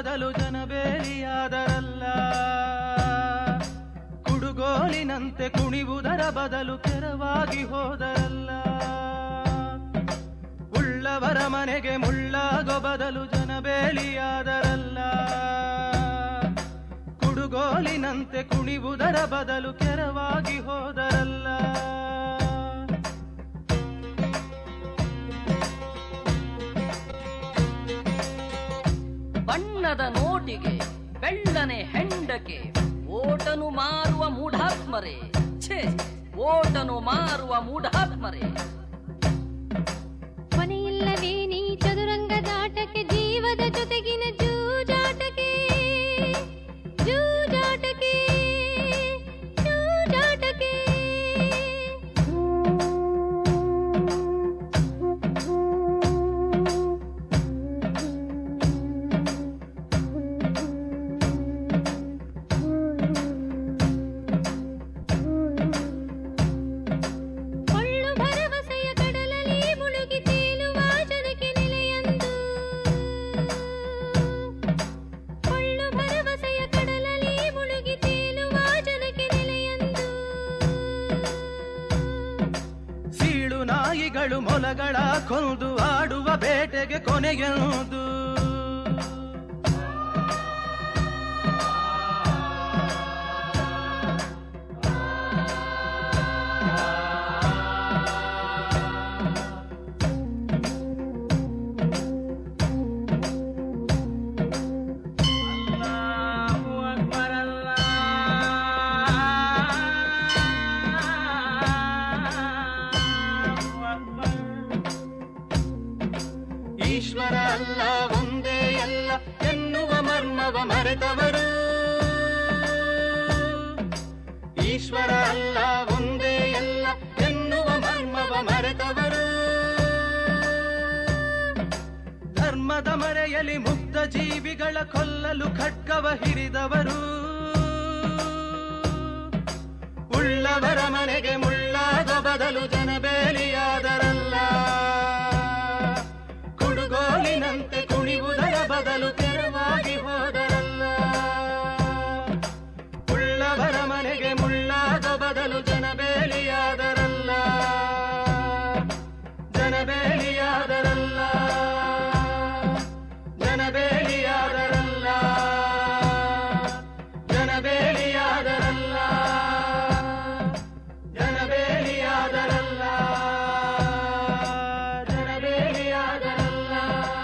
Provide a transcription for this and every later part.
ಬದಲು ಜನಬೇಲಿಯಾದರಲ್ಲ ಕುಡುಗೋಲಿನಂತೆ ಕುಣಿವುದರ ಬದಲು ಕೆರವಾಗಿ ಹೋದರಲ್ಲ ಉಳ್ಳವರ ಮನೆಗೆ ಮುಳ್ಳಾಗೋ ಬದಲು ಜನಬೇಲಿಯಾದರಲ್ಲ ಕುಡುಗೋಲಿನಂತೆ ಕುಣಿವುದರ ಬದಲು ಕೆರವಾಗಿ ಹೋದರಲ್ಲ ಬಣ್ಣದ ನೋಟಿಗೆ ಬೆಳ್ಳನೆ ಹೆಂಡಕೆ ಓಟನು ಮಾರುವ ಮೂಢಾತ್ಮರೇ ಛೇ ಓಟನು ಮಾರುವ ಮೂಢಾತ್ಮರೇ ಕೊನೆಯಿಲ್ಲವೇ ನೀ ಚದುರಂಗದಾಟಕ್ಕೆ ಜೀವದ ಜೊತೆಗಿನ ಜೂಜಾಟಕ್ಕೆ ಜೂಜಾಟಕ್ಕೆ ಜೂಜಾಟಕ್ಕೆ ಕೊಳ್ಳು ಭರವಸೆಯ ಕಡಲಲ್ಲಿ ಮುಳುಗಿ ತೇಲುವ ಜನಕ್ಕೆ ನೆಲೆಯಂದು ಕೊಳ್ಳು ಭರವಸೆಯ ಕಡಲಲ್ಲಿ ಮುಳುಗಿ ತೇಲುವ ಜನಕ್ಕೆ ನೆಲೆಯಂದು ಸೀಳು ನಾಯಿಗಳು ಮೊಲಗಳ ಕೊಂದು ಆಡುವ ಬೇಟೆಗೆ ಕೊನೆಗೆಂದು ಈಶ್ವರ ಅಲ್ಲ ಒಂದೇ ಅಲ್ಲ ಎನ್ನುವ ಮರ್ಮವ ಮರೆತವರು ಈಶ್ವರ ಅಲ್ಲ ಒಂದೇ ಅಲ್ಲ ಎನ್ನುವ ಮರ್ಮವ ಮರೆತವರು ಧರ್ಮದ ಮರೆಯಲಿ ಮುಗ್ಧ ಜೀವಿಗಳ ಕೊಲ್ಲಲು ಖಡ್ಗವ ಹಿಡಿದವರು ಉಳ್ಳವರ ಮನೆಗೆ ಮುಳ್ಳಾದ ಬದಲು ಜನಬೇಲಿಯಾದರಲ್ಲ ಕುಡುಗೋಲಿನಂತೆ ಕುಣಿವುದರ ಬದಲು ತೆರವಾಗಿ ಹೋದರಲ್ಲ ಉಳ್ಳವರ ಮನೆಗೆ ಮುಳ್ಳಾದ ಬದಲು ಜನಬೇಲಿಯಾದರಲ್ಲ ಜನಬೇಲಿಯಾದರಲ್ಲ ಜನಬೇಲಿಯಾದರಲ್ಲ ಜನಬೇಲಿಯಾದರಲ್ಲ ಜನಬೇಲಿಯಾದರಲ್ಲ ಜನಬೇಲಿಯಾದರಲ್ಲ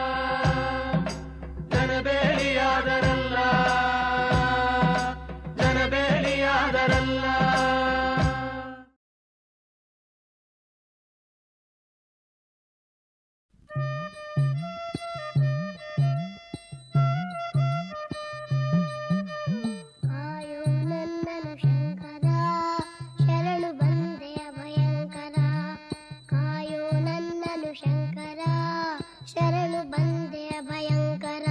ಜನಬೇಲಿಯಾದರಲ್ಲ ಜನಬೇಲಿಯಾದರಲ್ಲ ಕಾಯೋ ನನ್ನನು ಶಂಕರ ಶರಣು ಬಂದೆಯ ಭಯಂಕರ ಕಾಯೋ ನನ್ನನು ಶಂಕರ ಶರಣು ಬಂದೆಯ ಭಯಂಕರ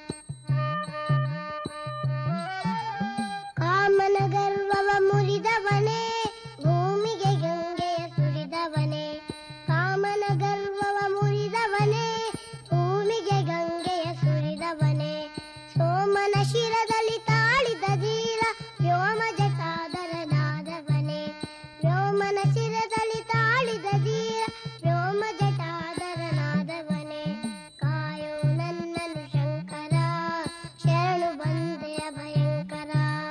ಕಾಮನ ಗರ್ವವ ಮುರಿದವನೇ ಭೂಮಿಗೆ ಗಂಗೆಯ ಸುರಿದವನೇ ಕಾಮನ ಗರ್ವವ ಮುರಿದವನೇ ಭೂಮಿಗೆ ಗಂಗೆಯ ಸುರಿದವನೇ ಸೋಮನ ಶಿರದಲ್ಲಿ ತಾಳಿದ ಧೀರ ವ್ಯೋಮ ಜಟಾಧರನಾದವನೇ ವ್ಯೋಮನ ಶಿರದಲ್ಲಿ ತಾಳಿದ ಧೀರ ವ್ಯೋಮ ಜಟಾಧರನಾದವನೇ ಕಾಯೋ ನನ್ನನು ಶಂಕರ ಶರಣು ಬಂದೆಯ ಭಯಂಕರ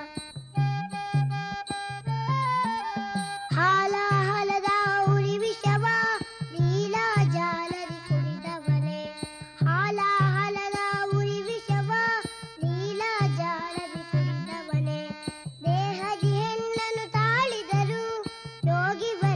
ಹಾಲಾಹಲದ ಉರಿ ವಿಷವ ಲೀಲಾ ಜಾಲರಿ ಕುಡಿದವನೇ ಹಾಲಾಹಲದ ಉರಿ ವಿಷವ ಲೀಲಾ ಜಾಲರಿ ಕುಡಿದವನೇ ದೇಹದಿ ಹೆಣ್ಣನ್ನು ತಾಳಿದರು ಯೋಗಿ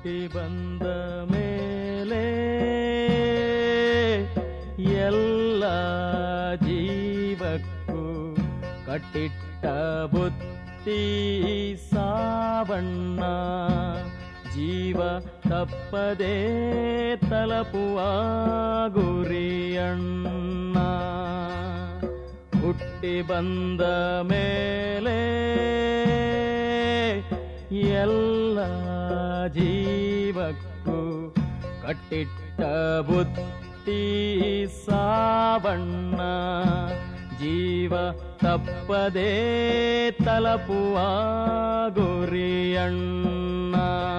ಹುಟ್ಟಿ ಬಂದ ಮೇಲೆ ಎಲ್ಲ ಜೀವಕ್ಕೂ ಕಟ್ಟಿಟ್ಟ ಬುತ್ತಿ ಸಾವಣ್ಣ ಜೀವ ತಪ್ಪದೆ ತಲಪುವ ಗುರಿಯಣ್ಣ ಹುಟ್ಟಿ ಬಂದ ಮೇಲೆ ಎಲ್ಲ ಜೀವಕ್ಕೂ ಕಟ್ಟಿಟ್ಟ ಬುತ್ತಿ ಸಾವಣ್ಣ ಜೀವ ತಪ್ಪದೆ ತಲಪುವ ಗುರಿಯಣ್ಣ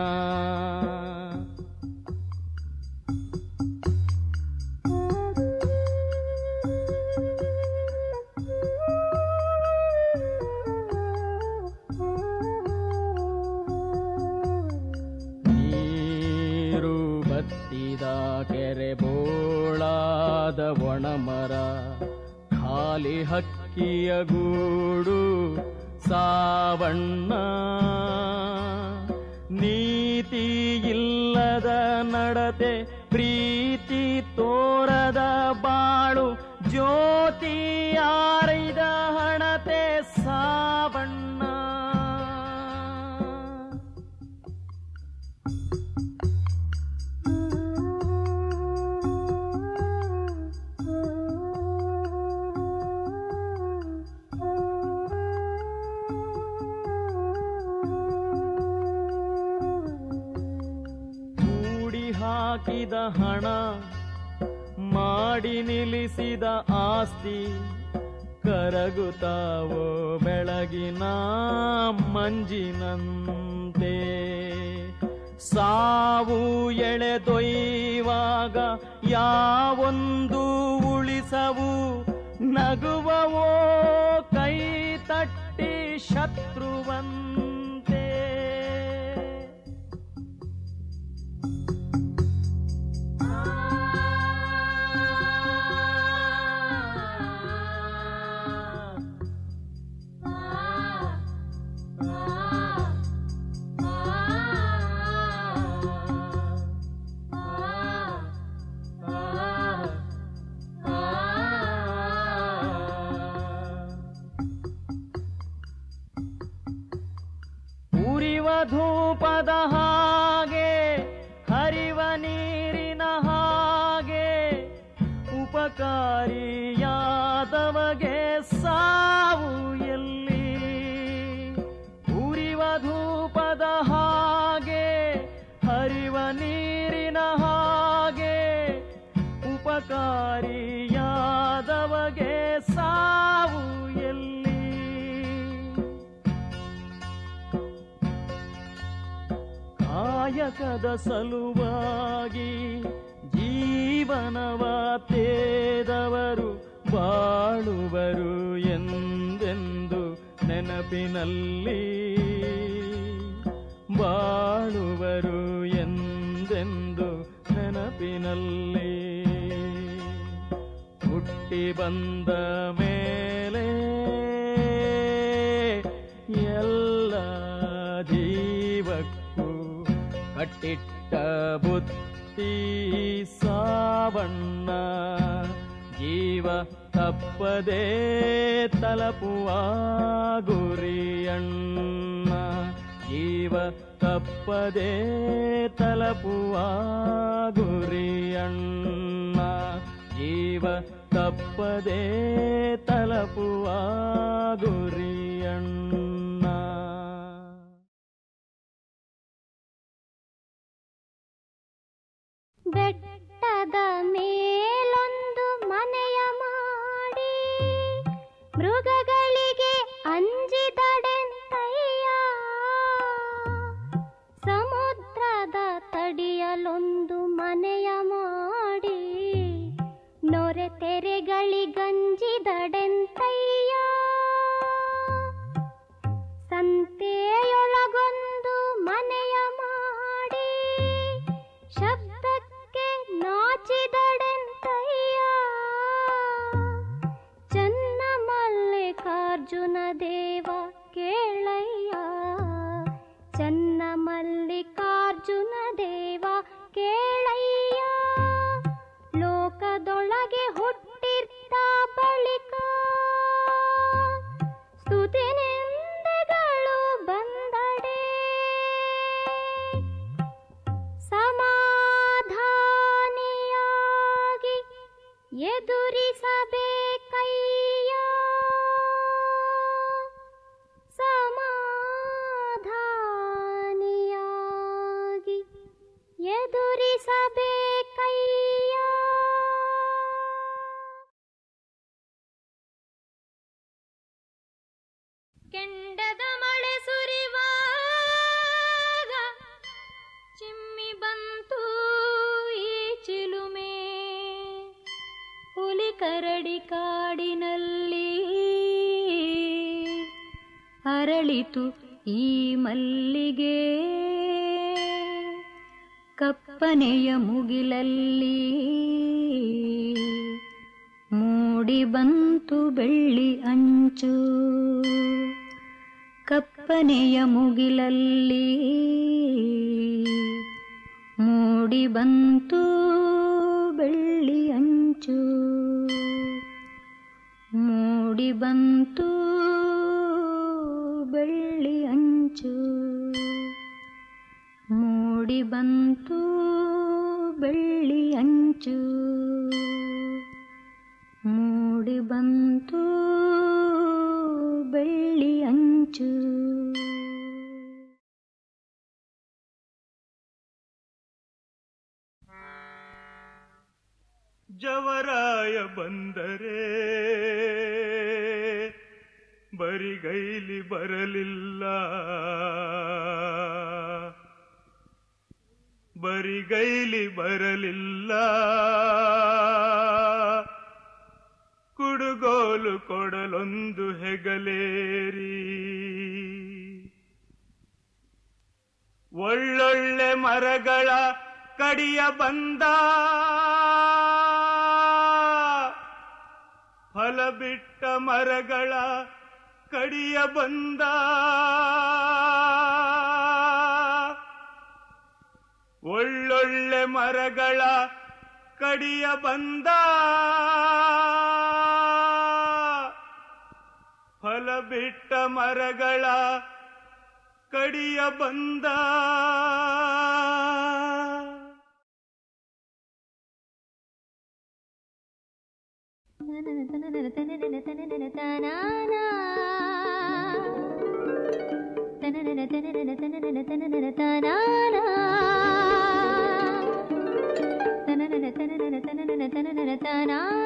ನೀರು ಬತ್ತಿದ ಕೆರೆ ಬೋಳಾದ ಒಣಮರ ಖಾಲಿ ಹಕ್ಕಿಯ ಗೂಡು ಸಾವಣ್ಣ ನೀತಿ ಇಲ್ಲದ ನಡತೆ ಪ್ರೀತಿ ತೋರದ ಬಾಳು ಜ್ಯೋತಿ ಆರಿದ ಹಣತೆ ಸಾವಣ್ಣ ಕೂಡಿ ಹಾಕಿದ ಹಣ ಮಾಡಿ ನಿಲ್ಲಿಸಿದ ಆಸ್ತಿ ಕರಗುತ್ತಾವೋ ಬೆಳಗಿನ ಮಂಜಿನಂತೆ ಸಾವು ಎಳೆದೊಯ್ಯುವಾಗ ಯಾವೊಂದು ಉಳಿಸವು ನಗುವವೋ ಕೈ ತಟ್ಟಿ ಶತ್ರುವಂತೆ ಉರಿವ ಧೂಪದ ಹಾಗೆ ಹರಿವ ನೀರಿನ ಹಾಗೆ ಉಪಕಾರಿಯಾದವಗೆ ಸಾವು ಎಲ್ಲಿ ಉರಿವ ಧೂಪದ ಹಾಗೆ ಹರಿವ ನೀರಿನ ಹಾಗೆ ಉಪಕಾರಿಯಾದವಗೆ ಸಾವು ಎಲ್ಲಿ ಕಾಯಕದ ಸಲುವಾಗಿ ಜೀವನವ ತೇದವರು ಬಾಳುವರು ಎಂದೆಂದು ನೆನಪಿನಲ್ಲಿ ಬಾಳುವರು ಎಂದೆಂದು ನೆನಪಿನಲ್ಲಿ ಹುಟ್ಟಿ ಬಂದ ಮೇಲೆ ಎಲ್ಲ ಜೀವಕ್ಕೂ ಕಟ್ಟಿಟ್ಟ ಬುತ್ತಿ ಸಾವಣ್ಣ ಜೀವ ತಪ್ಪದೆ ತಲಪುವ ಗುರಿಯಣ್ಣ ಜೀವ ತಪ್ಪದೆ ತಲಪುವ ಗುರಿಯಣ್ಣ ಜೀವ ತಪ್ಪದೆ ತಲಪುವ ಗುರಿಯಣ್ಣ ಬೆಟ್ಟದ ಮೇಲೊಂದು ಮನೆಯ ಮಾಡಿ ಮೃಗಗಳಿಗೆ ಅಂಜಿದಡೆಂತಯ್ಯ ಸಮುದ್ರದ ತಡಿಯಲೊಂದು ಮನೆಯ ಮಾಡಿ ನೊರೆ ತೆರೆಗಳಿಗಂಜಿದಡೆಂತಯ್ಯ ಸಂತೆಯೊಳಗೊಂದು ಮನೆಯ ಮಾಡಿ ಶಬ್ದಕ್ಕೆ ನಾಚಿದಡೆಂತಯ್ಯ ಚನ್ನ ಮಲ್ಲಿಕಾರ್ಜುನ ದೇವ ಕೇಳಯ್ಯ ಚನ್ನ ಮಲ್ಲಿಕಾರ್ಜುನ ಕೇಳಯ್ಯ ಲೋಕದೊಳಗೆ ಹುಟ್ಟಿರ್ತ ಬಳಿಕ ಸ್ತುತಿನಿಂದಗಳು ಬಂದಡೆ ಸಮಾಧಾನಿಯಾಗಿ ಎದುರಿಸಬೇಕಯ್ಯ ಸಮಾಧಾನಿಯಾಗಿ ಎದುರಿಸಬೇಕಯ್ಯ ಕೆಂಡದ ಮಳೆ ಸುರಿವಾಗ ಚಿಮ್ಮಿ ಬಂತು ಈ ಚಿಲುಮೆ ಹುಲಿ ಕರಡಿ ಕಾಡಿನಲ್ಲಿ ಅರಳಿತು ಈ ಮಲ್ಲಿಗೆ ಕಪ್ಪನೆಯ ಮುಗಿಲಲ್ಲಿ ಮೂಡಿ ಬಂತು ಬೆಳ್ಳಿ ಅಂಚು ಕಪ್ಪನೆಯ ಮುಗಿಲಲ್ಲಿ ಮೂಡಿ ಬಂತು ಬೆಳ್ಳಿ ಅಂಚು ಮೂಡಿ ಬಂತು ಬೆಳ್ಳಿ ಅಂಚು ಮೂಡಿ ಬಂತು ಬೆಳ್ಳಿ ಅಂಚು ಮೂಡಿ ಬಂತು ಬೆಳ್ಳಿ ಅಂಚು ಜವರಾಯ ಬಂದರೆ ಬರಿಗೈಲಿ ಬರಲಿಲ್ಲ ಬರಿಗೈಲಿ ಬರಲಿಲ್ಲ ಕುಡುಗೋಲು ಕೊಡಲೊಂದು ಹೆಗಲೇರಿ ಒಳ್ಳೊಳ್ಳೆ ಮರಗಳ ಕಡಿಯ ಬಂದ ಫಲ ಬಿಟ್ಟ ಮರಗಳ ಕಡಿಯ ಬಂದ ಒಳ್ಳೊಳ್ಳೆ ಮರಗಳ ಕಡಿಯ ಬಂದ ಫಲ ಬಿಟ್ಟ ಮರಗಳ ಕಡಿಯ ಬಂದ ತನ